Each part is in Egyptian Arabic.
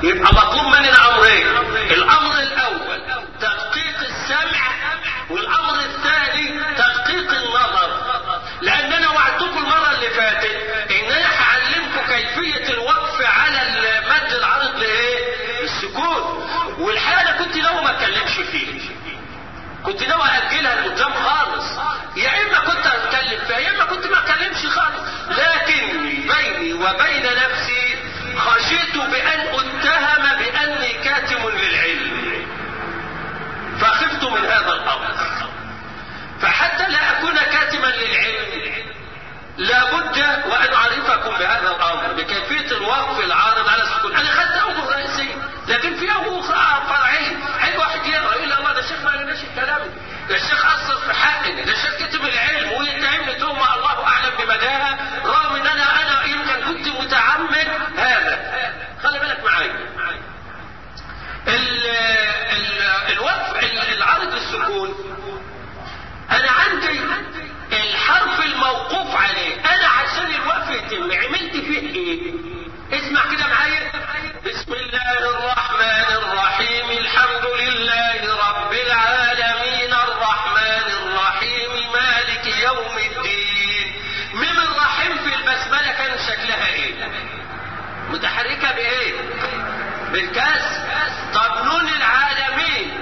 يبقى مطلوب مننا امرين الامر الاول تدقيق السمع والامر الثاني تدقيق النظر لان انا وعدتكم المره اللي فاتت ان انا هعلمكم كيفيه الوقف على المد العرض لايه السكون والحقيقه انا كنت ناوي ما اتكلمش فيه كنت ناوي اجلها لقدام خالص يا اما كنت اتكلم فيها يا اما كنت ما اتكلمش خالص لكن بيني وبين نفسي خشيت بان اتهم باني كاتم للعلم فخفت من هذا الامر فحتى لا اكون كاتما للعلم لابد وان اعرفكم بهذا الامر بكيفيه الوقف العارض على السكون انا خدت اوجه رئيسيه لكن في اوجه اخرى فرعيه هيجي واحد يقرا يقول الله ده الشيخ ما قالناش الكلام ده الشيخ اثر في حقنا ده الشيخ كتب العلم ويتهمني تهمه الله اعلم بمداها رغم ان انا انا يمكن كنت متعمد هذا خلي بالك معايا ال ال الوقف العرض السكون انا عندي الحرف الموقوف عليه انا عشان الوقف يتم عملت فيه ايه اسمع كده معايا بسم الله الرحمن الرحيم الحمد لله رب العالمين الرحمن الرحيم مالك يوم الدين ميم الرحيم في البسمله كان شكلها ايه متحركه بايه بالكسر طب نون العالمين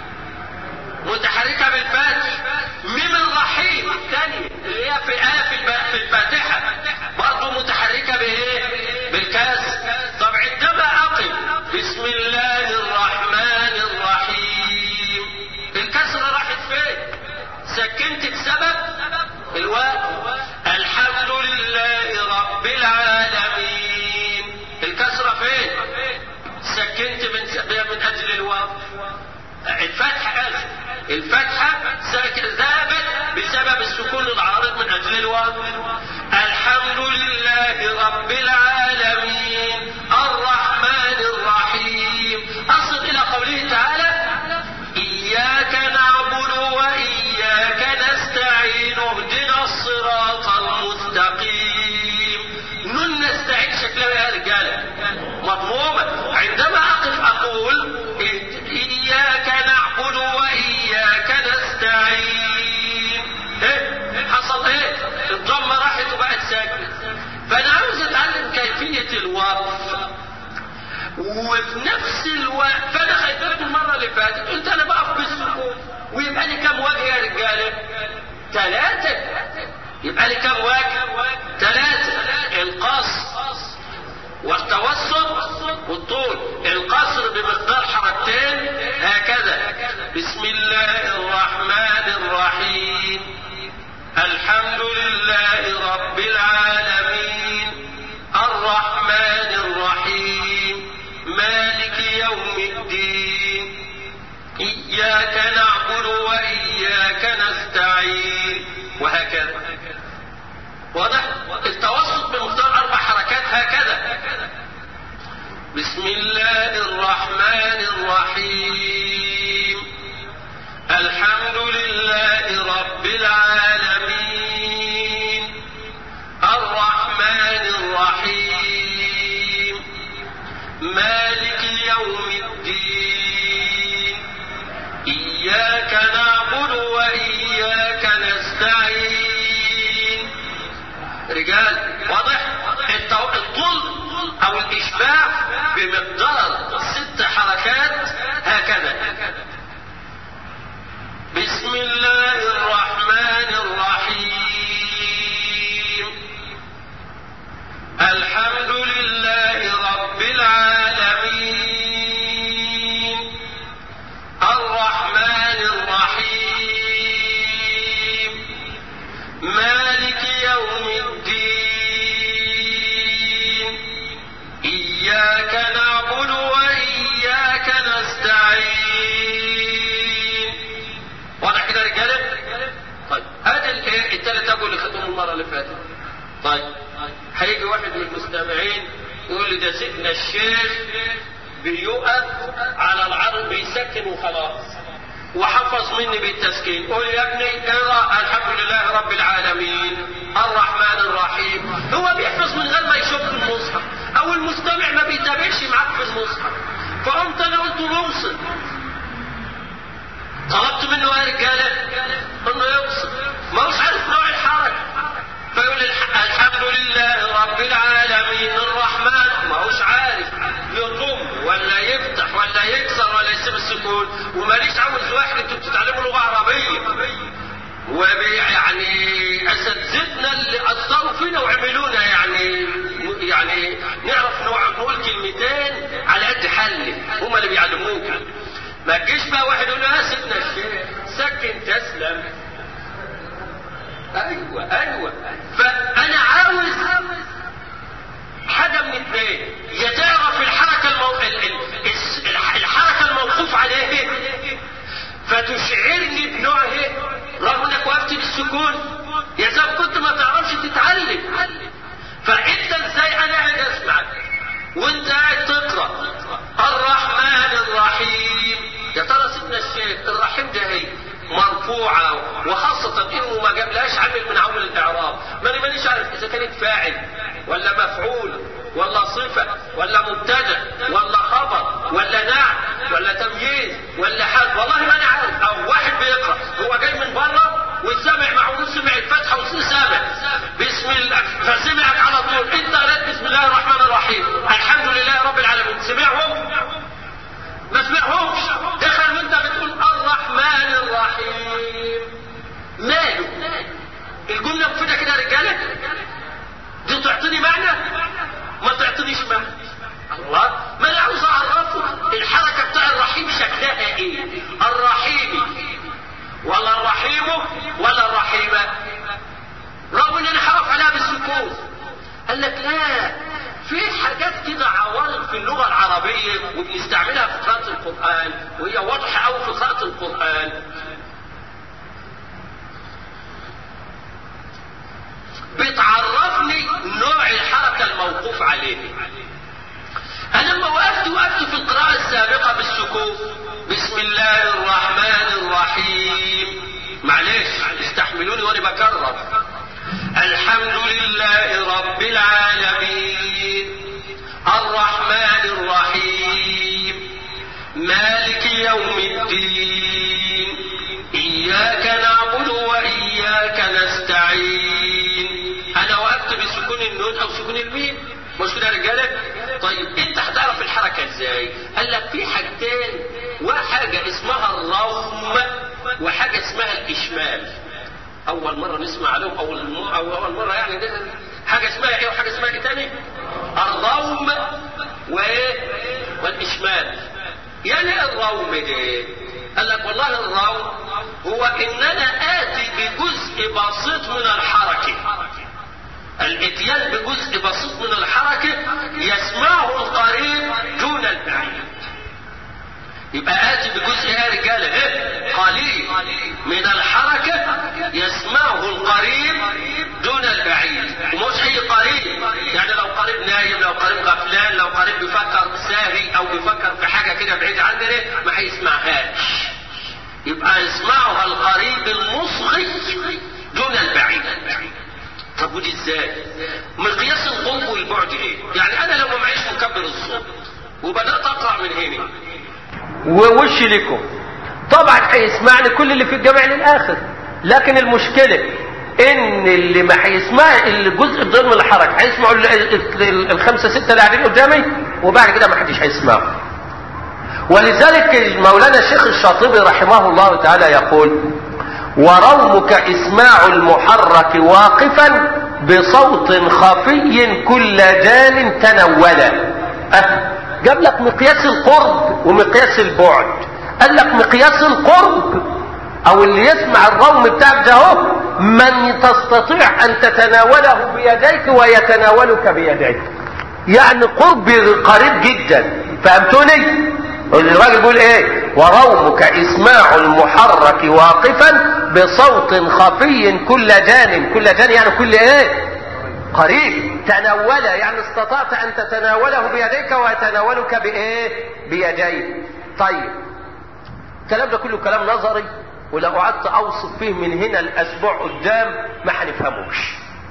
متحركة بالفتح ميم الرحيم الثانية اللي هي في آية في الفاتحة برضه متحركة بإيه؟ بالكسر طب عندما أقف بسم الله الرحمن الرحيم الكسرة راحت فين؟ سكنت بسبب الواو الحمد لله رب العالمين الكسرة فين؟ سكنت من من أجل الواو الفتحة أسف الفتحة ذهبت بسبب السكون العارض من أجل الواو الحمد لله رب العالمين الرحمن الرحيم أصل إلى قوله تعالى إياك نعبد وإياك نستعين اهدنا الصراط المستقيم نون نستعين شكلها يا رجالة مضمومة عندما أقف أقول إياك نعبد وإياك نستعين إيه؟ حصل إيه؟ الضمة راحت وبقت ساكنة فأنا عاوز أتعلم كيفية الوقف وفي نفس الوقت فأنا خايف المرة اللي فاتت قلت أنا بقف بالسكون ويبقى لي كم وجه يا رجالة؟ ثلاثة يبقى لي كم وجه؟ ثلاثة القصر والتوسط والطول القصر بمقدار حركتين هكذا بسم الله الرحمن الرحيم الحمد لله رب العالمين الرحمن الرحيم مالك يوم الدين إياك نعبد وإياك نستعين وهكذا واضح التوسط بمقدار اربع حركات هكذا بسم الله الرحمن الرحيم الحمد لله رب العالمين الرحمن الرحيم مالك يوم الدين إياك نعبد وإياك نستعين رجال واضح الطول او الاشباع بمقدار ست حركات هكذا بسم الله الرحمن الرحيم الحمد لله رب العالمين الرحمن الرحيم مالك يوم الدين إياك نعبد وإياك نستعين واضح كده يا رجالة؟ طيب هذا الثلاث أبو اللي خدوهم المرة اللي فاتت طيب هيجي واحد من المستمعين يقول لي ده سيدنا الشيخ بيقف على العرض بيسكن وخلاص وحفظ مني بالتسكين قول يا ابني اقرا الحمد لله رب العالمين الرحمن الرحيم هو بيحفظ من غير ما يشوف في المصحف او المستمع ما بيتابعش معاك في المصحف ويعني اساتذتنا اللي اثروا فينا وعملونا يعني يعني نعرف نقول كلمتين على قد حل هم اللي بيعلموك ما تجيش بقى واحد يقول له يا سيدنا الشيخ سكن تسلم ايوه ايوه فانا عاوز حاجه من اثنين يا تعرف الحركه المو... الحركه الموقوف عليه فتشعرني بنوعه رغم انك وقفت بالسكون يا زلمه كنت ما تعرفش تتعلم فانت ازاي انا قاعد اسمعك وانت قاعد تقرا الرحمن الرحيم يا ترى سيدنا الشيخ الرحيم ده هي مرفوعة وخاصة انه ما جابلهاش عامل من عوامل الاعراب ماني مانيش عارف اذا كانت فاعل ولا مفعول ولا صفة ولا مبتدا ولا خبر ولا نعت ولا تمييز ولا حد والله ما انا عارف او واحد بيقرا هو جاي من بره وسامع معه سمع الفتحه وسامع بسم الله فسمعك على طول انت قريت بسم الله الرحمن الرحيم الحمد لله رب العالمين سمعهم ما سمعهمش دخل وانت بتقول الرحمن الرحيم ماله الجمله مفيده كده يا رجاله دي تعطيني معنى ما تعطينيش معنى الله ما انا عاوز اعرفه الحركه بتاع الرحيم شكلها ايه الرحيم ولا الرحيم ولا الرحيمه رغم ان انا هقف عليها بالسكون قال لك لا في حاجات كده عوارض في اللغه العربيه وبنستعملها في قراءه القران وهي واضحه قوي في قراءه القران بتعرفني نوع الحركه الموقوف عليه انا لما وقفت وقفت في القراءه السابقه بالسكون بسم الله الرحمن الرحيم معلش استحملوني وانا بكرر الحمد لله رب العالمين الرحمن الرحيم مالك يوم الدين إياك نعبد وإياك نستعين أنا وقفت بسكون النون أو سكون الميم مش كده يا رجالة طيب انت هتعرف الحركة ازاي قال لك في حاجتين وحاجة اسمها الروم وحاجة اسمها الإشمال اول مره نسمع عليهم اول مرة أو اول مره يعني ده حاجه اسمها ايه وحاجه اسمها ايه تاني الروم وايه والاشمال يعني الروم ايه قال لك والله الروم هو ان انا اتي بجزء بسيط من الحركه الاتيان بجزء بسيط من الحركه يسمعه القريب دون البعيد يبقى آتي بجزء يا رجالة إيه؟ قليل من الحركة يسمعه القريب دون البعيد ومش أي قريب يعني لو قريب نايم لو قريب غفلان لو قريب بيفكر ساهي أو بيفكر في حاجة كده بعيد عننا ما هيسمعهاش يبقى يسمعها القريب المصغي دون البعيد طب ودي ازاي؟ مقياس القرب والبعد ايه؟ يعني انا لو ما معيش مكبر الصوت وبدات اقرا من هنا ووش لكم طبعا هيسمعني كل اللي في الجامع للاخر لكن المشكلة ان اللي ما هيسمع الجزء الضمن من الحركة هيسمعوا الخمسة ستة اللي قاعدين قدامي وبعد كده ما حدش هيسمعه ولذلك مولانا الشيخ الشاطبي رحمه الله تعالى يقول ورومك اسماع المحرك واقفا بصوت خفي كل جان تنولا أه جاب لك مقياس القرب ومقياس البعد قال لك مقياس القرب او اللي يسمع الروم بتاعك ده اهو من تستطيع ان تتناوله بيديك ويتناولك بيديك يعني قرب قريب جدا فهمتوني الراجل بيقول ايه ورومك اسماع المحرك واقفا بصوت خفي كل جان كل جان يعني كل ايه قريب تناول يعني استطعت ان تتناوله بيديك ويتناولك بايه بيديك طيب الكلام ده كله كلام نظري ولو قعدت اوصف فيه من هنا الاسبوع قدام ما هنفهموش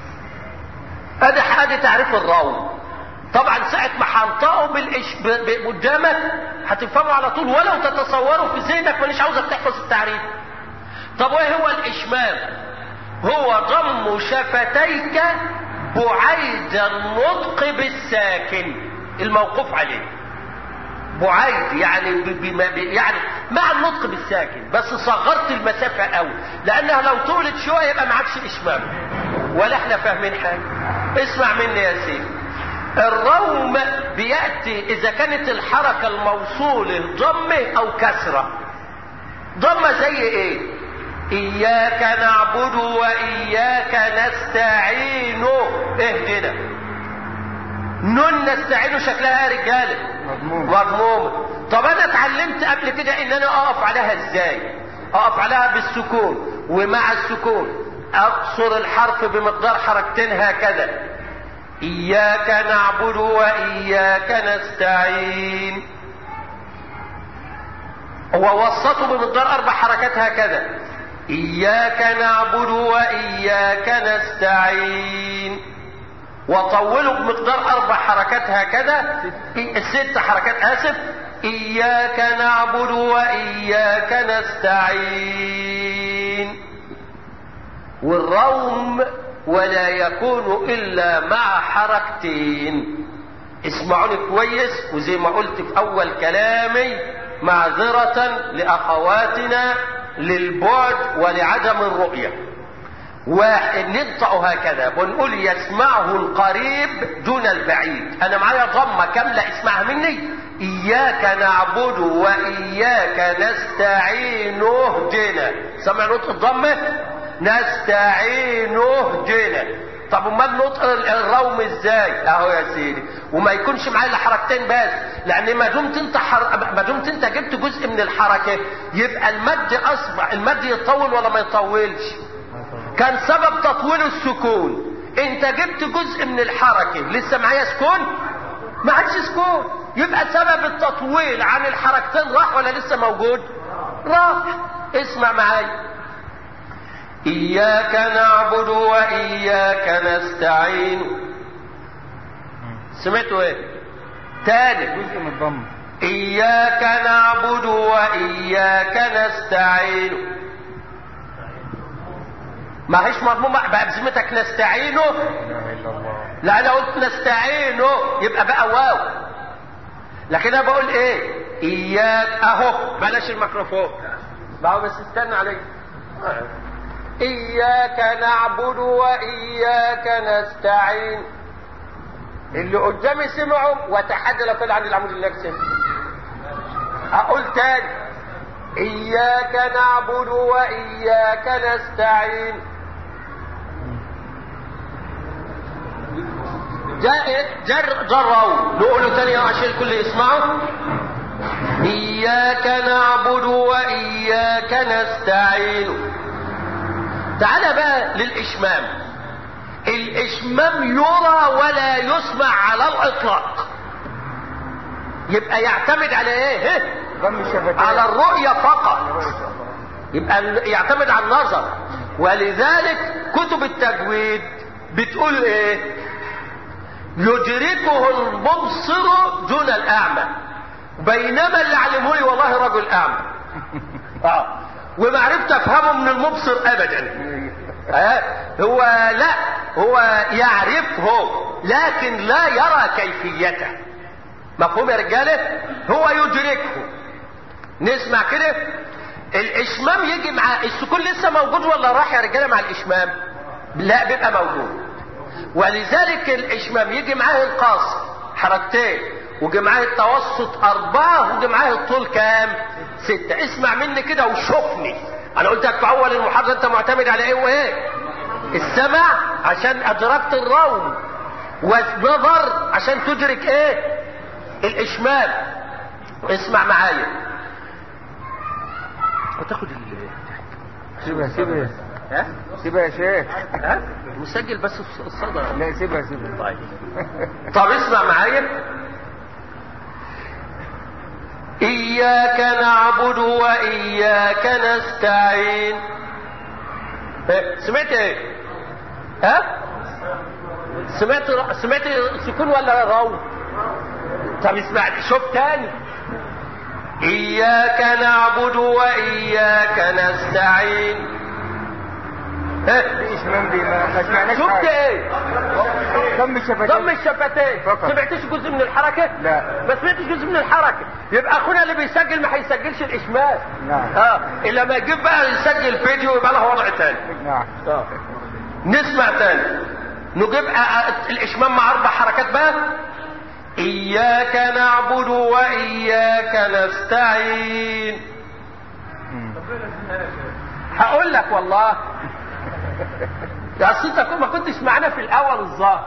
ادي حاجه تعريف الروم طبعا ساعة ما هنطقه بالإش... ب... ب... قدامك هتفهمه على طول ولو تتصوره في ذهنك مانيش عاوزك تحفظ التعريف طب وايه هو الاشمام هو ضم شفتيك بعيد النطق بالساكن الموقوف عليه بعيد يعني بما يعني مع النطق بالساكن بس صغرت المسافة قوي لانها لو طولت شوية يبقى معكش اشمام ولا احنا فاهمين حاجة اسمع مني يا سيدي الروم بيأتي اذا كانت الحركة الموصولة ضمة او كسرة ضمة زي ايه اياك نعبد واياك نستعين اهدنا نون نستعين شكلها يا رجاله مضمومه طب انا اتعلمت قبل كده ان انا اقف عليها ازاي اقف عليها بالسكون ومع السكون اقصر الحرف بمقدار حركتين هكذا اياك نعبد واياك نستعين ووسطه بمقدار اربع حركات هكذا اياك نعبد واياك نستعين وطوله بمقدار اربع حركات هكذا ست حركات اسف اياك نعبد واياك نستعين والروم ولا يكون الا مع حركتين اسمعوني كويس وزي ما قلت في اول كلامي معذرة لاخواتنا للبعد ولعدم الرؤية واحد ننطق هكذا بنقول يسمعه القريب دون البعيد انا معايا ضمة كاملة اسمعها مني اياك نعبد واياك نستعين اهدنا سمع نطق الضمة نستعين اهدنا طب امال نطق الروم ازاي اهو يا سيدي وما يكونش معايا الا حركتين بس لان ما دمت انت حر... ما دمت انت جبت جزء من الحركه يبقى المد اصبح المد يطول ولا ما يطولش كان سبب تطويله السكون انت جبت جزء من الحركه لسه معايا سكون ما عادش سكون يبقى سبب التطويل عن الحركتين راح ولا لسه موجود راح اسمع معايا إياك نعبد وإياك نستعين سمعتوا ايه تاني جزء من الضم إياك نعبد وإياك نستعين ما هيش مضمومة بقى بذمتك نستعينه لا اله الا الله لا انا قلت نستعينه يبقى بقى واو لكن انا بقول ايه اياك اهو بلاش الميكروفون بقى بس استنى عليك اياك نعبد واياك نستعين اللي قدامي سمعوا وتحدى لو طلع عن العمود اللي سمع اقول تاني اياك نعبد واياك نستعين جاء جر جروا نقوله تاني عشان الكل يسمعه إياك نعبد وإياك نستعين تعال بقى للإشمام الإشمام يرى ولا يسمع على الإطلاق يبقى يعتمد على إيه؟ ضم الشفتين على الرؤية فقط رؤية الله. يبقى ال- يعتمد على النظر ولذلك كتب التجويد بتقول ايه يدركه المبصر دون الاعمى بينما اللي علمه لي والله رجل اعمى اه ومعرفت افهمه من المبصر ابدا آه هو لا هو يعرفه لكن لا يرى كيفيته مفهوم يا رجاله هو يدركه نسمع كده الاشمام يجي مع السكون لسه موجود ولا راح يا رجاله مع الاشمام لا بيبقى موجود ولذلك الاشمام يجي معاه القاصر حركتين ويجي معاه التوسط اربعه ويجي معاه الطول كام ستة اسمع مني كده وشوفني انا قلت لك في اول المحاضره انت معتمد على ايه وايه السمع عشان ادركت الروم والنظر عشان تدرك ايه الاشمام اسمع معايا وتاخد ال سيبها سيبها ها سيبها يا شيخ ها مسجل بس الص- الصدى لا سيبها سيبها طيب طب اسمع معايا إياك نعبد وإياك نستعين إيه، سمعت ايه ها سمعت سمعت سكون ولا رو طب اسمع شوف تاني إياك نعبد وإياك نستعين ايه الإشمام دي ما ما سمعناش شفت حاجة ايه ضم الشفتين ضم الشفتين فقط. سمعتش جزء من الحركة لا. ما سمعتش جزء من الحركة يبقى اخونا اللي بيسجل ما هيسجلش الاشمال نعم. اه الا ما يجيب بقى يسجل فيديو يبقى له وضع تاني نعم اه نسمع تاني نجيب آه، آه، الاشمام مع اربع حركات بقى اياك نعبد واياك نستعين مم. هقول لك والله يا اصل انت ما كنتش معانا في الاول الظاهر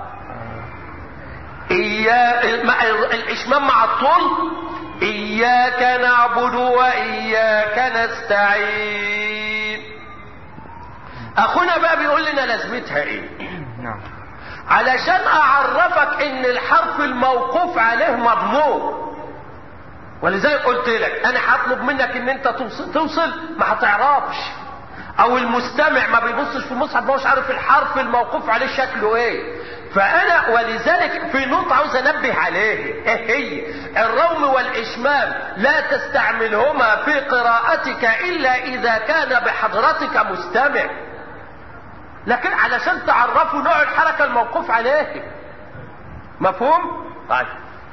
إياك مع- الإشمام مع الطول إياك نعبد وإياك نستعين أخونا بقى بيقول لنا لازمتها إيه نعم علشان أعرفك إن الحرف الموقوف عليه مضمون ولذلك قلت لك أنا هطلب منك إن أنت توصل, توصل ما هتعرفش أو المستمع ما بيبصش في المصحف ما هوش عارف الحرف الموقوف عليه شكله إيه فأنا ولذلك في نقطة عاوز أنبه عليه إيه هي الروم والإشمام لا تستعملهما في قراءتك إلا إذا كان بحضرتك مستمع لكن علشان تعرفوا نوع الحركة الموقوف عليه مفهوم؟ طيب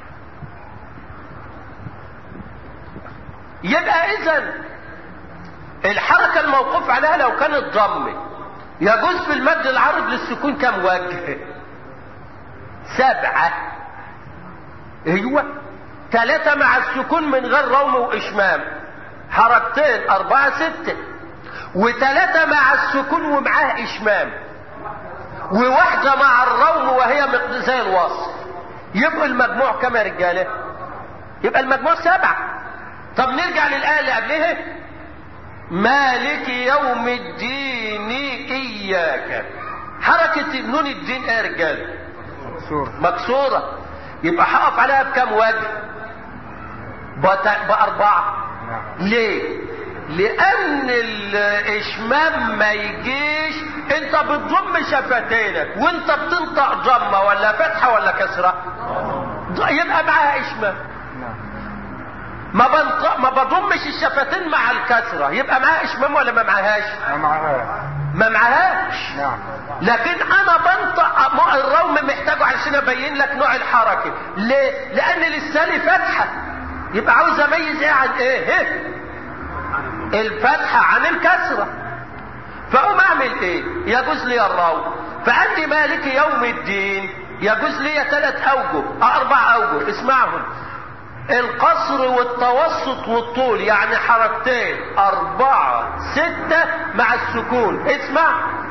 يبقى إذا الحركة الموقوف عليها لو كانت ضم يجوز في المد العرض للسكون كم وجه؟ سبعة ايوه ثلاثة مع السكون من غير روم وإشمام حركتين أربعة ستة وثلاثة مع السكون ومعاه إشمام وواحدة مع الروم وهي مق- زي الوصف يبقى المجموع كم يا رجالة؟ يبقى المجموع سبعة طب نرجع للآية اللي قبلها مالك يوم الدين إياك حركة نون الدين ايه يا رجالة؟ سورة مكسورة يبقى هقف عليها بكم وجه بت- بأربعة نعم ليه لأن الإشمام ما يجيش أنت بتضم شفتينك وأنت بتنطق ضمة ولا فتحة ولا كسرة ض- يبقى معاها إشمام نعم ما بنطق ما بضمش الشفتين مع الكسرة يبقى معاها إشمام ولا ما معاهاش ما معها ما معاهاش نعم لكن انا بنطق م- الروم محتاجه عشان ابين لك نوع الحركه ليه لان لساني فتحه يبقى عاوز اميز ايه عن ايه إيه؟ الفتحه عن الكسره فاقوم اعمل ايه يجوز لي الروم فعندي مالك يوم الدين يجوز لي ثلاث اوجه آه، اربع اوجه اسمعهم القصر والتوسط والطول يعني حركتين أربعة ستة مع السكون اسمع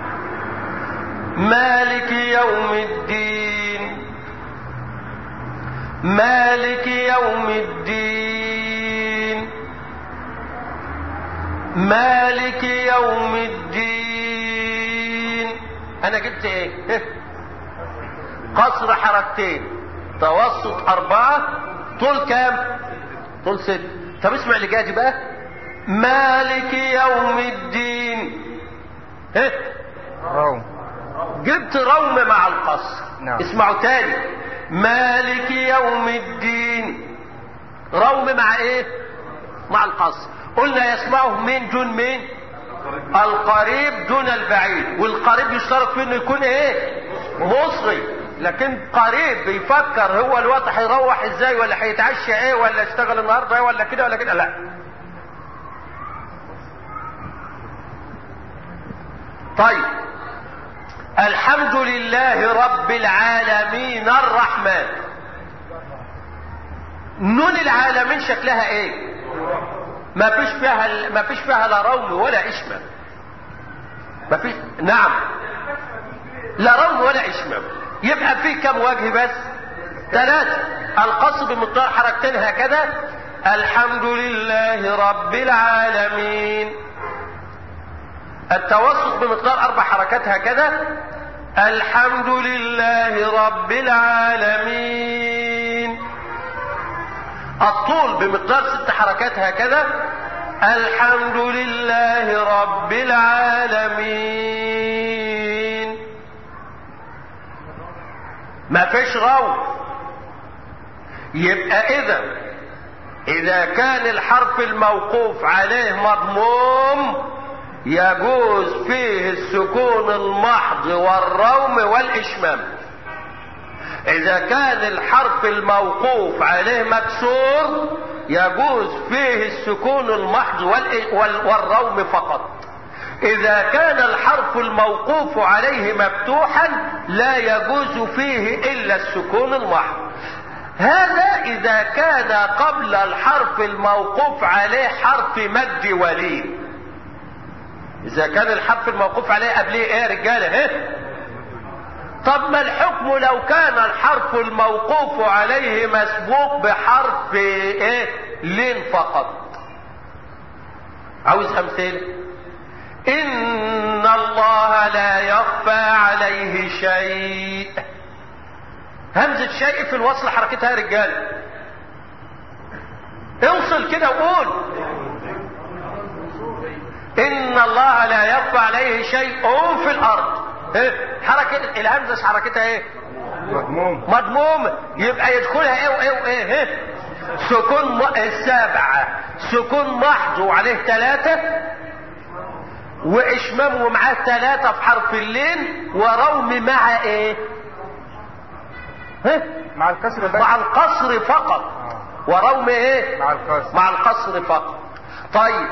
مالك يوم الدين مالك يوم الدين مالك يوم الدين انا جبت ايه قصر حركتين توسط اربعة طول كام طول ست طب اسمع اللي جاي بقى مالك يوم الدين ايه روم جبت روم مع القصر نعم. اسمعوا تاني مالك يوم الدين روم مع ايه مع القصر قلنا يسمعه مين دون مين القريب دون البعيد والقريب يشترط فيه انه يكون ايه مصري لكن قريب بيفكر هو الوقت هيروح ازاي ولا هيتعشى ايه ولا يشتغل النهارده ايه ولا كده ولا كده لا طيب الحمد لله رب العالمين الرحمن نون العالمين شكلها ايه ما فيش فيها ما فيش فيها لا روم ولا اشمام ما فيش نعم لا روم ولا اشمام يبقى في كم وجه بس ثلاثة القصد بمقدار حركتين هكذا الحمد لله رب العالمين التوسط بمقدار اربع حركات هكذا الحمد لله رب العالمين الطول بمقدار ست حركات هكذا الحمد لله رب العالمين ما فيش روم يبقى اذا اذا كان الحرف الموقوف عليه مضموم يجوز فيه السكون المحض والروم والإشمام إذا كان الحرف الموقوف عليه مكسور يجوز فيه السكون المحض والروم فقط إذا كان الحرف الموقوف عليه مفتوحا لا يجوز فيه إلا السكون المحض هذا إذا كان قبل الحرف الموقوف عليه حرف مد ولين إذا كان الحرف الموقوف عليه قبليه إيه يا رجالة إيه؟ طب ما الحكم لو كان الحرف الموقوف عليه مسبوق بحرف إيه؟ لين فقط عاوز أمثله إن الله لا يخفى عليه شيء همزة شيء في الوصل حركتها يا رجال اوصل كده وقول إن الله لا يخفى عليه شيء في الأرض إيه؟ حركة الهمزة حركتها ايه مضموم مضمومة يبقى يدخلها ايه وايه وايه إيه؟ سكون م... السابعة سكون محض وعليه ثلاثة واشمام ومعاه ثلاثة في حرف اللين وروم مع ايه ها؟ مع الكسر بس مع القصر فقط آه. وروم ايه مع الكسر مع القصر فقط طيب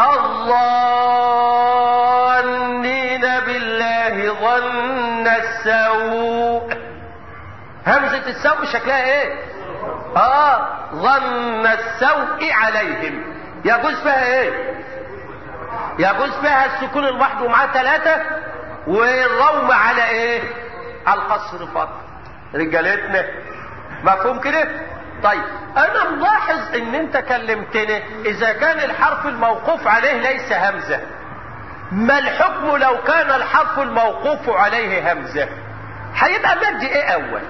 الظانين بالله ظن السوء همزة السوء شكلها ايه اه ظن السوء عليهم يجوز فيها ايه يجوز فيها السكون المحض ومعاه ثلاثة والروم على ايه على القصر فقط رجالتنا مفهوم كده طيب انا ملاحظ ان انت كلمتني اذا كان الحرف الموقوف عليه ليس همزة ما الحكم لو كان الحرف الموقوف عليه همزة هيبقى مد ايه اول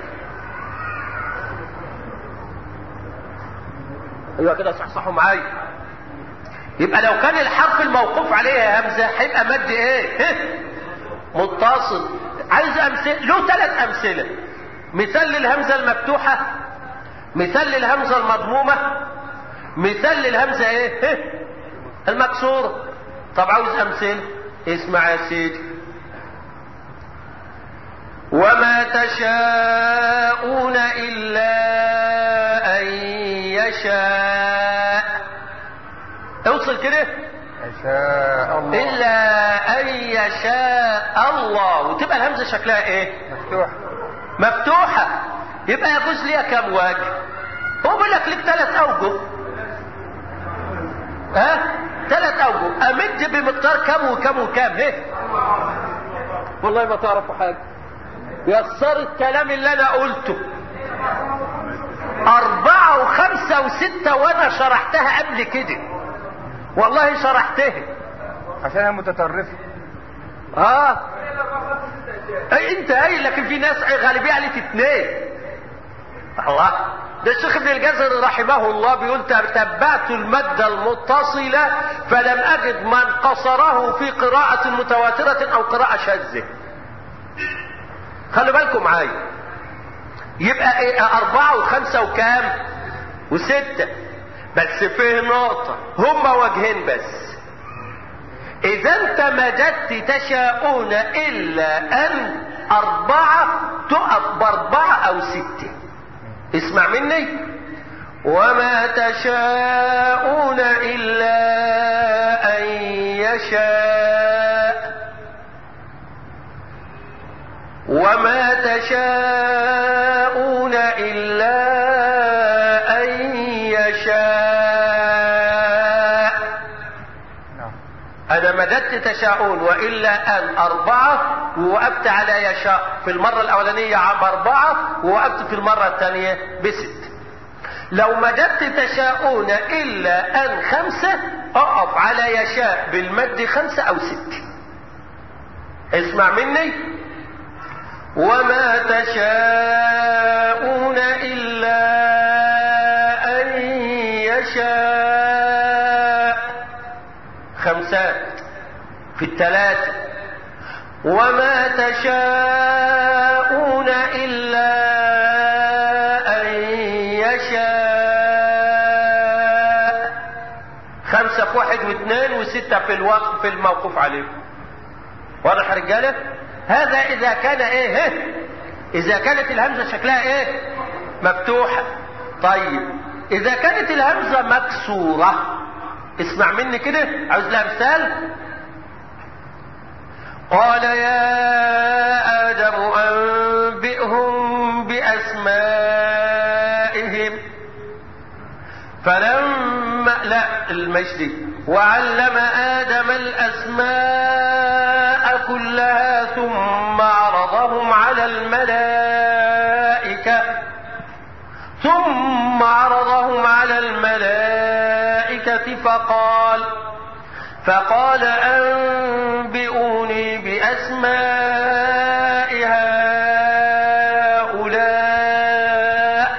ايوه كده صحصحوا معايا يبقى لو كان الحرف الموقوف عليه همزة هيبقى مد ايه متصل عايز امثله له ثلاث امثله مثال للهمزه المفتوحه مثال للهمزه المضمومه مثال للهمزه ايه المكسوره طب عاوز امثله اسمع يا سيدي وما تشاءون الا ان يشاء اوصل كده يشاء الله الا ان يشاء الله وتبقى الهمزه شكلها ايه مفتوح مفتوحه يبقى يجوز ليها كام وجه هو بيقول لك ليك ثلاث اوجه ها ثلاث اوجه امد بمقدار كام وكام وكام ايه والله ما تعرفوا حاجه يسر الكلام اللي انا قلته أربعة وخمسة وستة وأنا شرحتها قبل كده والله شرحتها عشانها متطرفة اه اي انت قايل لكن في ناس غالبيه عليك اثنين الله ده الشيخ ابن الجزري رحمه الله بيقول تبعت المادة المتصلة فلم أجد من قصره في قراءة متواترة أو قراءة شاذة. خلوا بالكم معايا. يبقى إيه أربعة وخمسة وكام؟ وستة. بس فيه نقطة هما وجهين بس. إذا أنت مددت تشاءون إلا أن أربعة تقف بأربعة أو ستة. اسمع مني وما تشاءون إلا أن يشاء وما تشاءون إلا أن يشاء نعم أنا مددت تشاءون وإلا أن أربعة ووقفت على يشاء في المرة الأولانية بأربعة ووقفت في المرة الثانية بست لو مددت تشاءون إلا أن خمسة أقف على يشاء بالمد خمسة أو ستة اسمع مني وما تشاءون إلا أن يشاء خمسات في الثلاثة وما تشاءون إلا أن يشاء خمسة في واحد واثنين وستة في الوقف في الموقوف عليه واضح يا رجالة هذا اذا كان ايه ها؟ اذا كانت الهمزة شكلها ايه مفتوحة طيب اذا كانت الهمزة مكسورة اسمع مني كده عاوز لها مثال قال يا آدم أنبئهم بأسمائهم فلما لا المجد وعلم آدم الأسماء كلها ثم عرضهم على الملائكة ثم عرضهم على الملائكة فقال فقال أنبئوني بأسماء هؤلاء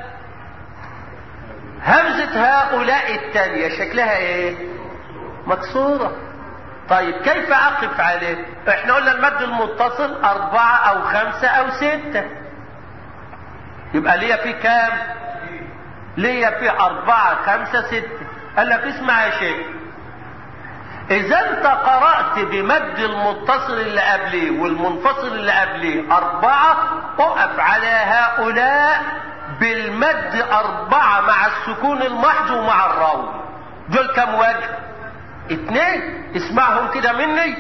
همزة هؤلاء التانية شكلها ايه مكسورة طيب كيف اقف عليه احنا قلنا المد المتصل اربعة او خمسة او ستة يبقى ليا في كام ليا في اربعة خمسة ستة قال لك اسمع يا شيخ اذا انت قرأت بمد المتصل اللي قبليه والمنفصل اللي قبليه اربعة اقف على هؤلاء بالمد اربعة مع السكون المحض ومع الراو دول كم وجه اتنين اسمعهم كده مني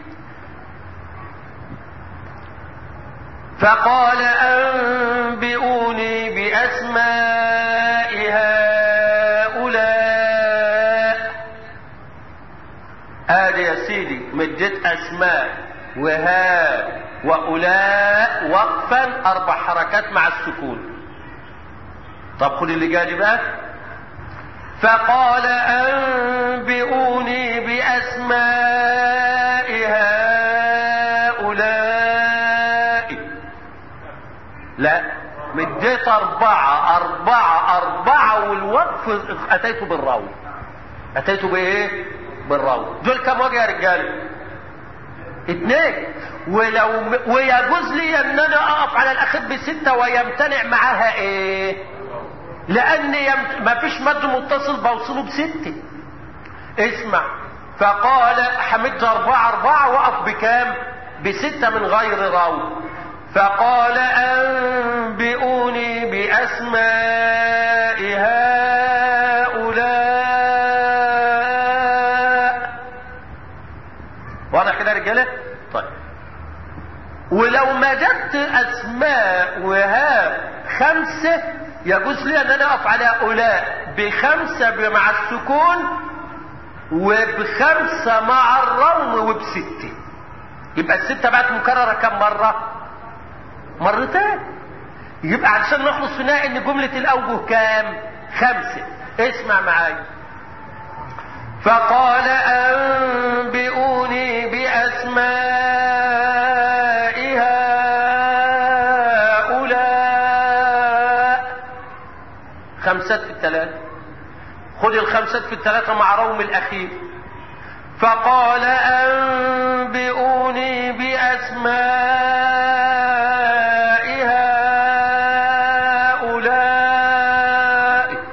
فقال انبئوني باسماء هؤلاء ادي يا سيدي مديت اسماء وها واولاء وقفا اربع حركات مع السكون طب خد اللي جالي بقى فقال انبئوني باسماء هؤلاء لا مديت أربعة أربعة أربعة والوقف أتيت بالراو أتيت بإيه؟ بالراو دول كم وجه يا رجالة؟ اتنين ولو ويجوز لي ان انا اقف على الاخير بستة ويمتنع معاها ايه لان يمت... ما فيش مد متصل بوصله بستة اسمع فقال حمدت اربعة اربعة وقف بكام بستة من غير راو فقال انبئوني باسماء هؤلاء واضح كده يا رجاله طيب ولو مددت اسماء وها خمسه يجوز لي ان انا اقف على هؤلاء بخمسه مع السكون وبخمسه مع الروم وبسته يبقى السته بقت مكرره كم مره مرتين يبقى علشان نخلص في نهاية ان جملة الاوجه كام خمسة اسمع معايا فقال انبئوني باسماء هؤلاء خمسات في الثلاثة خد الخمسات في الثلاثة مع روم الاخير فقال انبئوني باسماء هؤلاء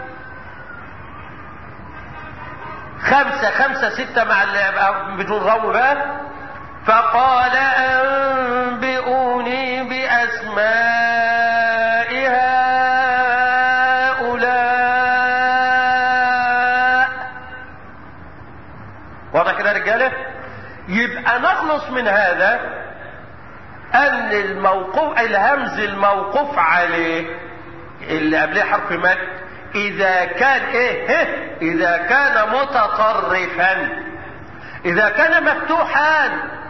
خمسة خمسة ستة مع ال- بدون رو بقى فقال انبئوني باسماء هؤلاء واضح كده يا رجاله يبقى نخلص من هذا ان الموقوف الهمز الموقوف عليه اللي قبليه حرف مد اذا كان ايه ه اذا كان متطرفا اذا كان مفتوحا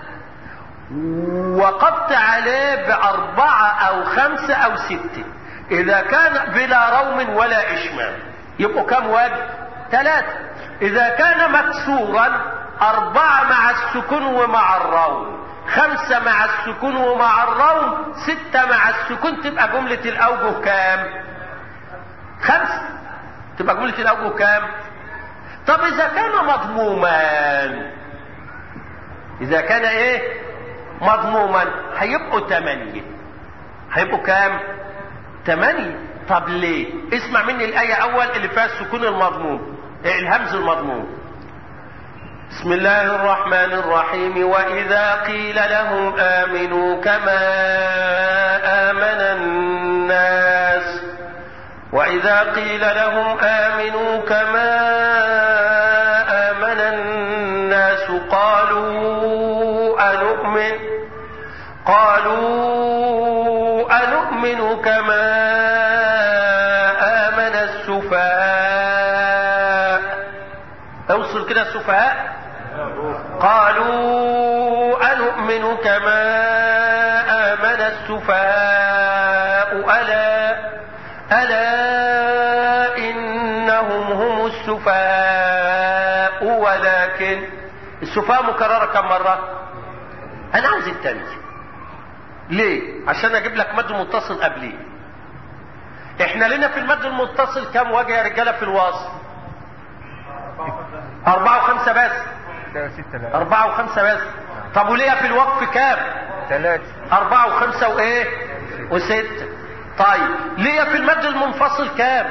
وقفت عليه باربعة او خمسة او ستة اذا كان بلا روم ولا اشمام يبقوا كم وجه ثلاثة اذا كان مكسورا اربعة مع السكون ومع الروم خمسة مع السكون ومع الروم ستة مع السكون تبقى جملة الاوجه كام خمسة تبقى جملة الاوجه كام طب اذا كان مضموما اذا كان ايه مضموما هيبقوا تمانية هيبقوا كام تمانية طب ليه اسمع مني الآية أول اللي فيها السكون المضموم الهمز المضموم بسم الله الرحمن الرحيم وإذا قيل لهم آمنوا كما آمن الناس وإذا قيل لهم آمنوا كما آمن الناس قالوا أنؤمن قالوا أنؤمن كما آمن السفهاء اوصل كده السفهاء قالوا أنؤمن كما آمن السفهاء ألا ألا إنهم هم السفهاء ولكن السفهاء مكررة كم مرة أنا عاوز التاني ليه عشان أجيب لك مد متصل قبليه احنا لنا في المد المتصل كم وجه يا رجالة في الوصل أربعة وخمسة بس لا ستة لا أربعة وخمسة بس طب وليه في الوقف كام ثلاثة أربعة وخمسة وإيه وستة طيب ليه في المد المنفصل كام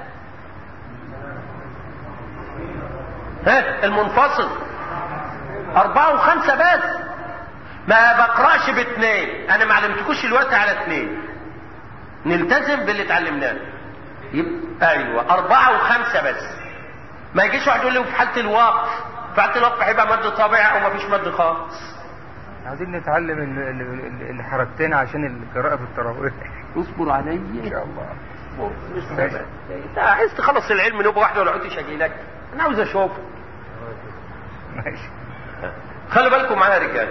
ها المنفصل أربعة وخمسة بس ما بقرأش باثنين أنا ما علمتكوش الوقت على اثنين نلتزم باللي اتعلمناه يبقى أيوة أربعة وخمسة بس ما يجيش واحد يقول لي في حالة الوقف في حالة الوقف هيبقى مد طبيعي أو ما فيش مد خالص عايزين نتعلم ال- ال- ال- الحركتين عشان القراءة في التراويح اصبر عليا ان شاء الله ماشي. انت عايز تخلص العلم نوبه واحده ولا عدتش اجي لك انا عاوز اشوف ماشي خلي بالكم معايا يا رجال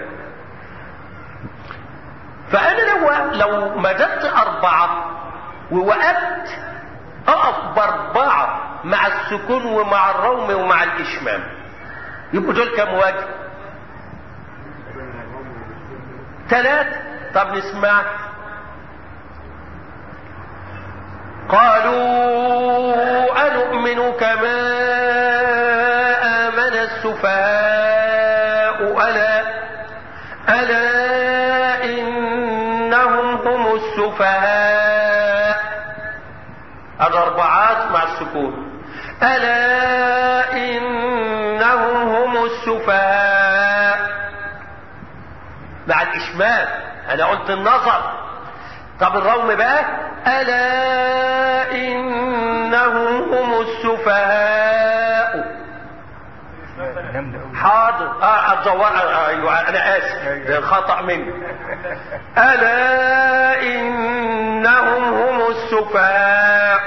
فانا لو لو مددت اربعه ووقفت اقف باربعه مع السكون ومع الروم ومع الاشمام يبقوا دول كام وجه ثلاثة طب نسمع قالوا أنؤمن كما آمن السفهاء ألا ألا إنهم هم السفهاء الأربعات مع السكون ألا إنهم هم السفهاء مع الإشمال أنا قلت النظر طب الروم بقى ألا إنهم هم السفهاء جامدة أوي. حاضر اه اتزور آه ايوه انا اسف ده خطا مني الا انهم هم السفهاء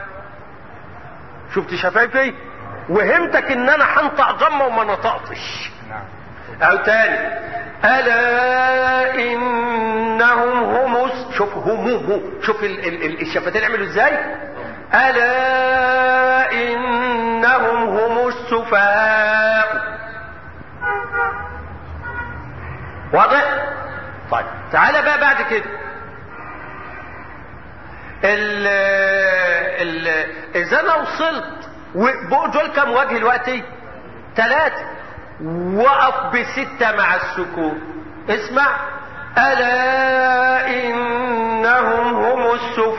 شفت شفايفي وهمتك ان انا هنطق ضمه وما نطقتش نعم او تاني الا انهم هم الس- شوف هم هم شوف ال- ال- ال- الشفتين عملوا ازاي الا انهم هم السفهاء واضح طيب تعالى بقى بعد كده ال ال اذا انا وصلت و- دول كام وجه دلوقتي ثلاثة وقف بستة مع السكون اسمع ألا إنهم هم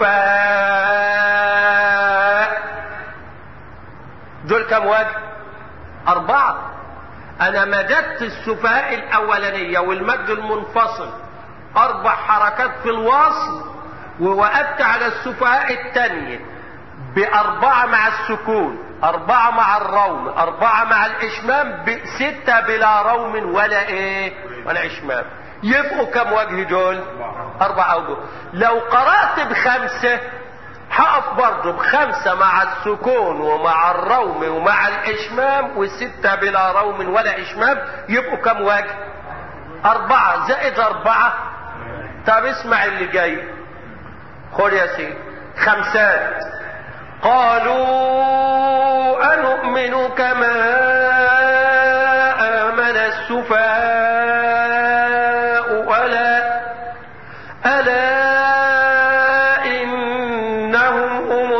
السفهاء دول كام وجه أربعة أنا مددت السفهاء الأولانية والمد المنفصل أربع حركات في الوصل ووقفت على السفهاء الثانية بأربعة مع السكون أربعة مع الروم أربعة مع الإشمام ستة بلا روم ولا إيه ولا إشمام يبقوا كم وجه دول أربع أوجه لو قرأت بخمسة هقف برضه بخمسة مع السكون ومع الروم ومع الإشمام وستة بلا روم ولا إشمام يبقوا كم وجه أربعة زائد أربعة طب اسمع اللي جاي خد يا سيدي خمسات قالوا أنؤمن كما آمن السفهاء ألا ألا إنهم هم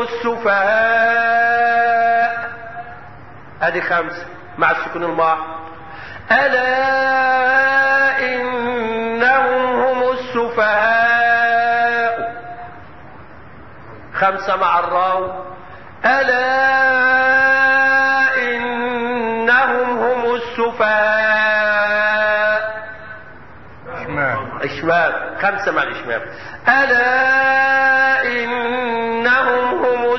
السفهاء ادي خمسة مع السكون الماح ألا إنهم هم السفهاء خمسة مع الراو ألا خمسة مع الإشمام ألا إنهم هم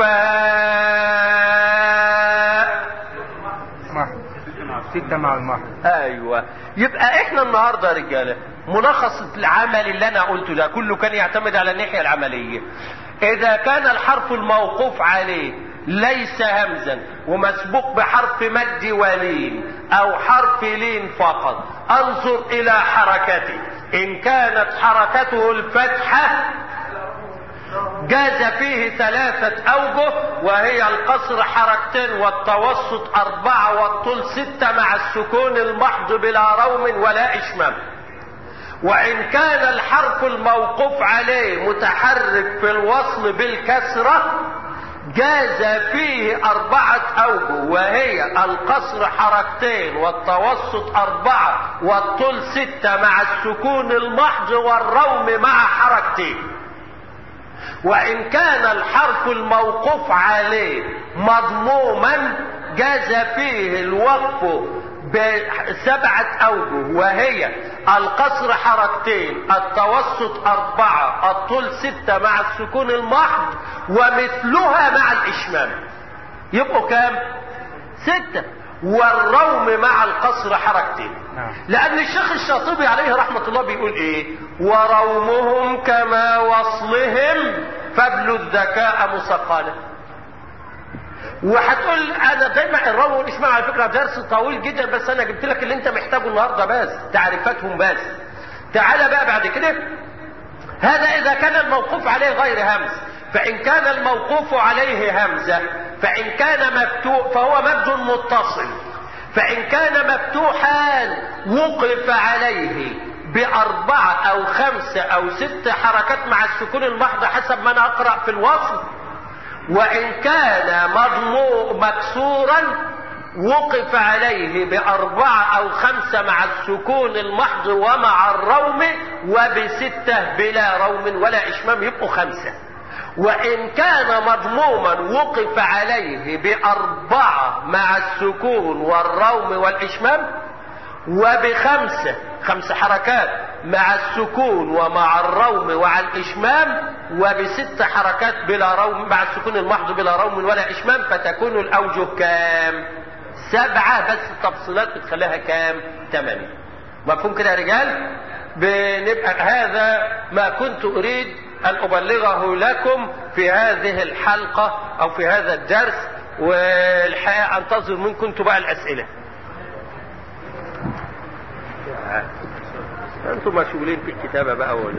السفهاء محو ستة مع المحو ايوه يبقى احنا النهارده يا رجاله ملخص العمل اللي انا قلته ده كله كان يعتمد على الناحيه العمليه اذا كان الحرف الموقوف عليه ليس همزا ومسبوق بحرف مد ولين او حرف لين فقط انظر الى حركته ان كانت حركته الفتحه جاز فيه ثلاثة أوجه وهي القصر حركتين والتوسط أربعة والطول ستة مع السكون المحض بلا روم ولا إشمام وإن كان الحرف الموقوف عليه متحرك في الوصل بالكسرة جاز فيه أربعة أوجه وهي القصر حركتين والتوسط أربعة والطول ستة مع السكون المحض والروم مع حركتين وإن كان الحرف الموقوف عليه مضموما جاز فيه الوقف بسبعة أوجه وهي القصر حركتين التوسط أربعة الطول ستة مع السكون المحض ومثلها مع الإشمام يبقوا كام؟ ستة والروم مع القصر حركتين نعم. لأن الشيخ الشاطبي عليه رحمة الله بيقول إيه ورومهم كما وصلهم فابلوا الذكاء مثقلا وهتقول انا دايما الروم والاشمام على فكره درس طويل جدا بس انا جبت لك اللي انت محتاجه النهارده بس تعريفاتهم بس تعالى بقى بعد كده هذا اذا كان الموقوف عليه غير همز فان كان الموقوف عليه همزه فان كان مفتوح فهو مد متصل فان كان مفتوحا وقف عليه بأربعة أو خمسة أو ست حركات مع السكون المحض حسب ما أنا أقرأ في الوصف وإن كان مضمو مكسورا وقف عليه بأربعة أو خمسة مع السكون المحض ومع الروم وبستة بلا روم ولا إشمام يبقوا خمسة وإن كان مضموما وقف عليه بأربعة مع السكون والروم والإشمام وبخمسة خمس حركات مع السكون ومع الروم ومع الإشمام وبست حركات بلا روم مع السكون المحض بلا روم ولا إشمام فتكون الأوجه كام سبعة بس التفصيلات بتخليها كام ثمانية مفهوم كده يا رجال بنبقى هذا ما كنت أريد أن أبلغه لكم في هذه الحلقة أو في هذا الدرس والحقيقة أنتظر منكم انتوا بقى الأسئلة انتم مشغولين في الكتابة بقى ولا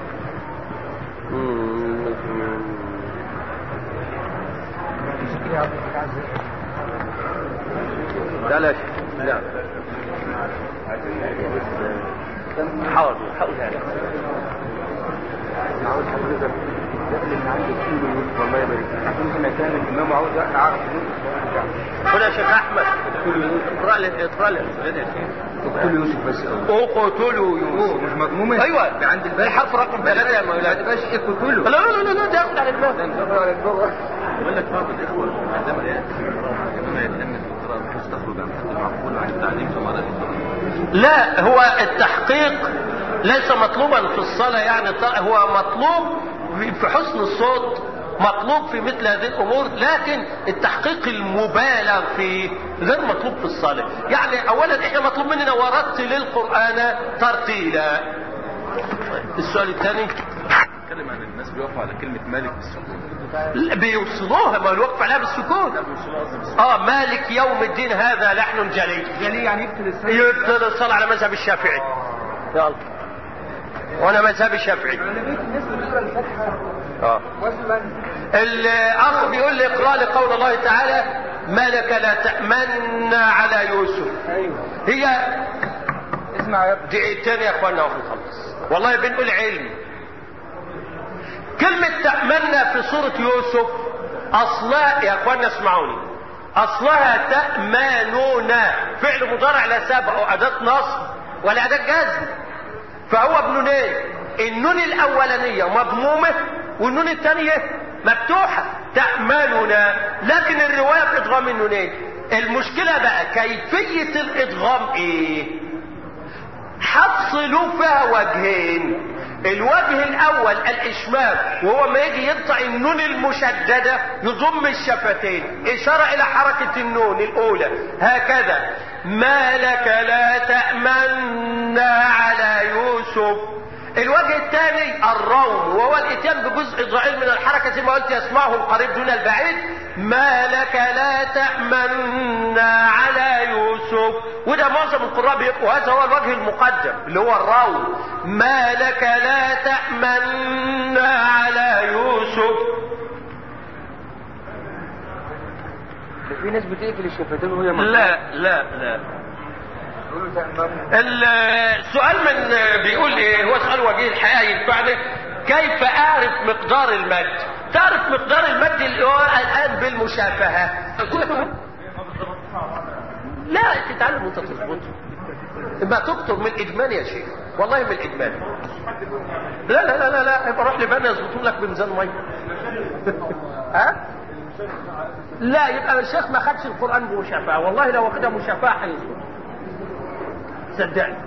لا لا لا حاضر حاضر عاوز حضرتك داخل ان عندي كيلو يوسف الله يبارك فيك عشان كنا كان الامام عاوز اعرف خد يا شيخ احمد اقرا لي اقرا لي اقتلوا يوسف بس اقتلوا يوسف مش مضمومة ايوه عند الباب الحرف رقم ثلاثة يا ما مولانا تبقاش اقتلوا لا لا لا لا ده ياخد على الباب على البر بقول لك بعض الاخوه عندما عندما يتم القراءه بحيث تخرج عن حد المعقول عن التعليم ثم على لا هو التحقيق ليس مطلوبا في الصلاة يعني ط- هو مطلوب في حسن الصوت مطلوب في مثل هذه الامور لكن التحقيق المبالغ فيه غير مطلوب في الصلاة يعني اولا احنا مطلوب مننا ورتل القرآن ترتيلا السؤال الثاني اتكلم عن الناس بيقفوا على كلمه مالك بالسكون لا، بيوصلوها ما الوقف عليها بالسكون لا بيوصلوا قصدي بالسكون اه مالك يوم الدين هذا لحن جلي جلي يعني يقتل السيد يبتل الصلاة على مذهب الشافعي يلا وانا مذهب الشافعي الناس بتقرا الفاتحه اه وصلا الاخ بيقول لي اقرا لي قول الله تعالى ما لك لا تأمن على يوسف ايوه هي اسمع يا ابني دقيقتين يا اخوانا ونخلص والله بنقول علم كلمة تأمنا في سورة يوسف أصلها يا اخوانا اسمعوني أصلها تأمنون فعل مضارع لا سابق أو أداة نصب ولا أداة جزم فهو بنونين النون الأولانية مضمومة والنون الثانية مفتوحة تأمننا لكن الرواية بإدغام النونين المشكلة بقى كيفية الإدغام إيه؟ حفصلوا فيها وجهين الوجه الاول الاشمام وهو ما يجي ينطق النون المشدده يضم الشفتين اشاره الى حركه النون الاولى هكذا ما لك لا تامنا على يوسف الوجه الثاني الروم وهو الاتيان بجزء ضئيل من الحركه زي ما قلت يسمعه القريب دون البعيد ما لك لا تامنا على يوسف وده معظم القراء بيقوا هذا هو الوجه المقدم اللي هو الروم ما لك لا تامنا على يوسف ده في ناس بتقفل الشفتين وهي مفتوحة. لا لا لا يقولوا تأمام السؤال من بيقول ايه هو سؤال وجيه الحقيقه ينفعني كيف اعرف مقدار المد تعرف مقدار المد اللي هو الان بالمشافهه لا تتعلم وانت تظبطه ما تكتب من الاجمال يا شيخ والله من الاجمال لا لا لا لا لا يبقى روح لبنا يظبطوا لك بميزان ميه ها لا يبقى الشيخ ما خدش القران بمشافهه والله لو واخدها مشافهه هيظبط صدقني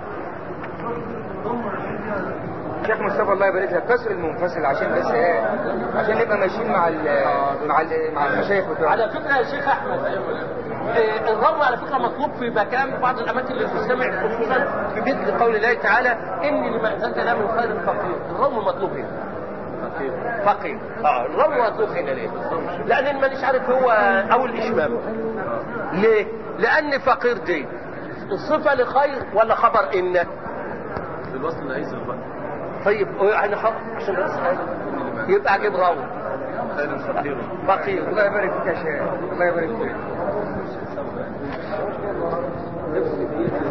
شيخ مصطفى الله يبارك لك كسر المنفصل عشان بس ايه عشان نبقى ماشيين مع ال مع ال مع المشايخ بتوعنا على فكره يا شيخ احمد آه، الروم على فكره مطلوب في مكان بعض الاماكن اللي بتستمع خصوصا في مثل قول الله تعالى اني لما انزلت لا من خير فقير الروم مطلوب هنا فقير اه الروم مطلوب هنا ليه؟ لان مانيش عارف هو او الاشمام ليه؟ لان فقير دي صفه لخير ولا خبر ان بالوصل لأيسر بقى طيب يعني خبر عشان بس يبقى اجيب روم خير فقير فقير الله يبارك فيك يا شيخ الله يبارك فيك